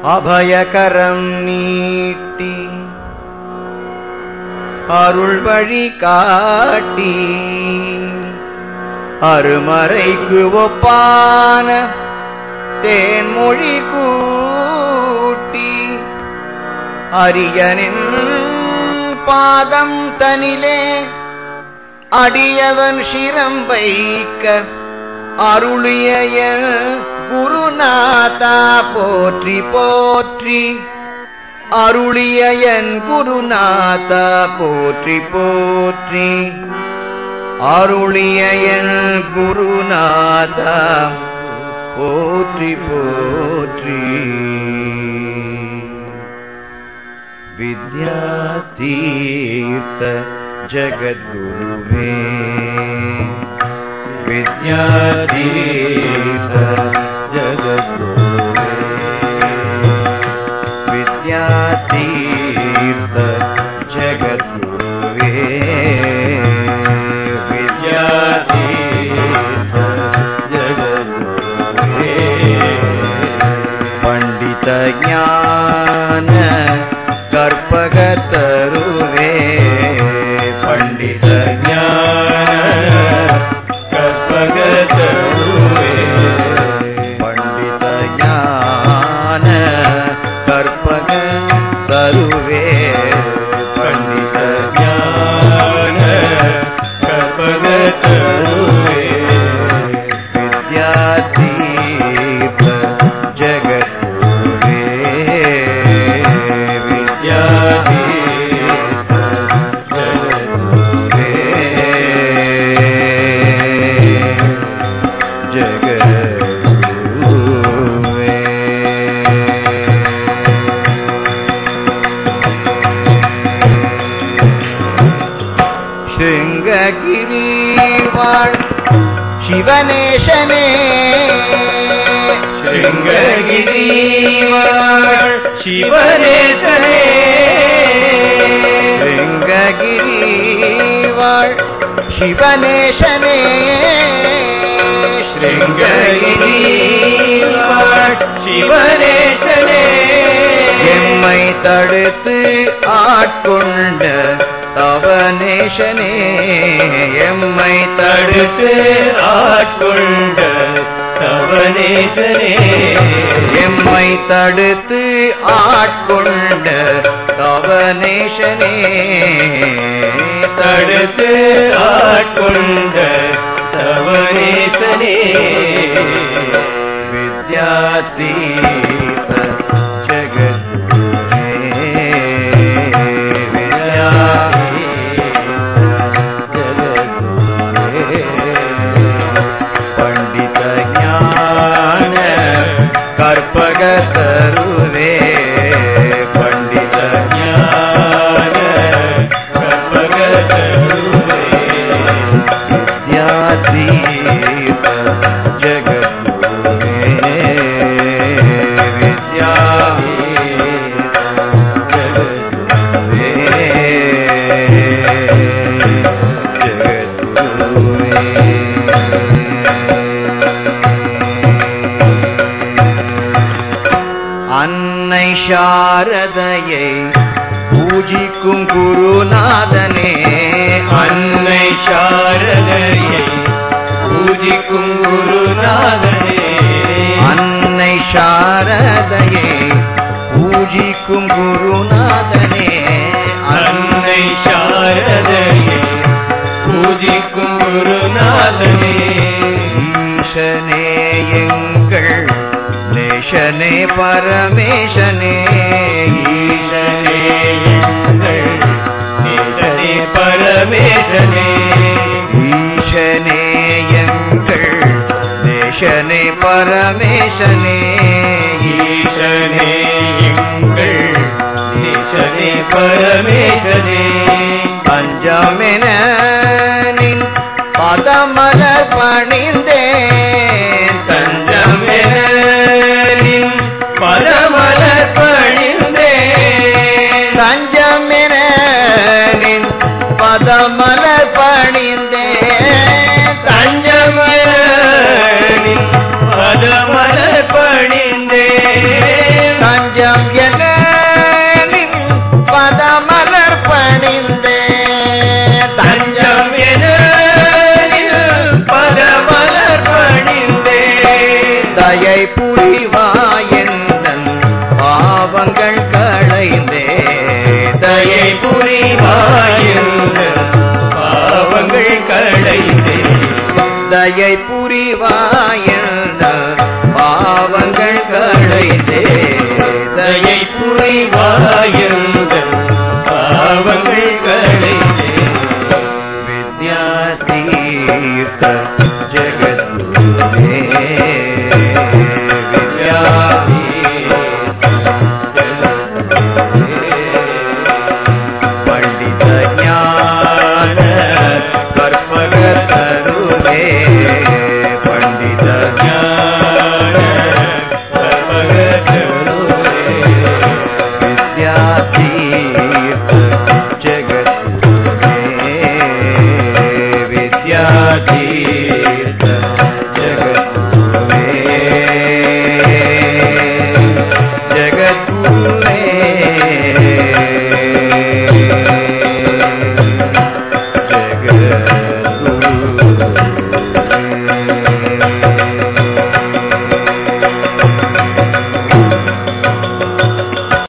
அபயகரம் நீட்டி அருள் வழி காட்டி அருமறைக்கு ஒப்பான தேன்மொழி கூட்டி அரியனின் பாதம் தனிலே அடியவன் சிரம் வைக்க அருளிய குருநாதா போற்றி போற்றி அருளிய என் குருநாதா போற்றி போற்றி அருளிய என் குருநாதா போற்றி போற்றி வித்யாதீர்த்த ஜகத்குருவே வித்யாதீர்த்த ஜகத்குருவே வித்யாதீர்த்த ஜகத்குருவே வித்யாதீர்த்த ஜகத்குருவே பண்டித ஞான கற்பகத்தருவே பண்டித ஞான கற்பகத்தருவே பண்டித ஞான கற்பக தருவே பண்டித ஞான கற்பக தருவே வித்யாதீப ஜகத்குருவே வித்யாதீப ஜகத்குருவே ஜகத்குருவே சிருங்ககிரி வாழ் சிவநேசனே சிருங்ககிரி வாழ் சிவநேசனே சிருங்ககிரி வாழ் சிவநேசனே சிருங்ககிரி வாழ் சிவநேசனே எம்மை தடுத்து ஆட்கொண்ட தவநேசனே எம்மை தடுத்து ஆட்கொண்ட தவநேசனே எம்மை தடுத்து ஆட்கொண்ட தவநேசனே தடுத்து ஆட்கொண்ட தவநேசனே வித்யாதீப ஜகத்குருவே பண்டித ஞான கற்பக தருவே பண்டித ஞான கற்பக தருவே வித்யாதீப ஜகத்குருவே அன்னை சாரதையை பூஜிக்கும் குருநாதனே அன்னை சாரதையை பூஜிக்கும் குருநாதனே அன்னை சாரதையை பூஜிக்கும் குருநாதனே அன்னை சாரதையை பூஜிக்கும் குருநாதனே ஈசனே எங்கள் நேசனே பரமேசனே ஈசனே எங்கள் நேசனே பரமேசனே ஈசனே எங்கள் நேசனே பரமேசனே ஈசனே எங்கள் நேசனே பரமேசனே பஞ்சமென நின் பதமலர் பணிந்தேன் தஞ்சமென நின் பதமலர் பணிந்தேன் தஞ்சமென நின் பதமலர் பணிந்தேன் தஞ்சமென நின் பதமலர் பணிந்தேன் தஞ்ச தயை புரிவாயந்தன் பாவங்கள் களைந்தே தயை புரிவாயுங்கள் பாவங்கள் களைந்தே தயை புரிவாயந்தன் பாவங்கள் களைந்தே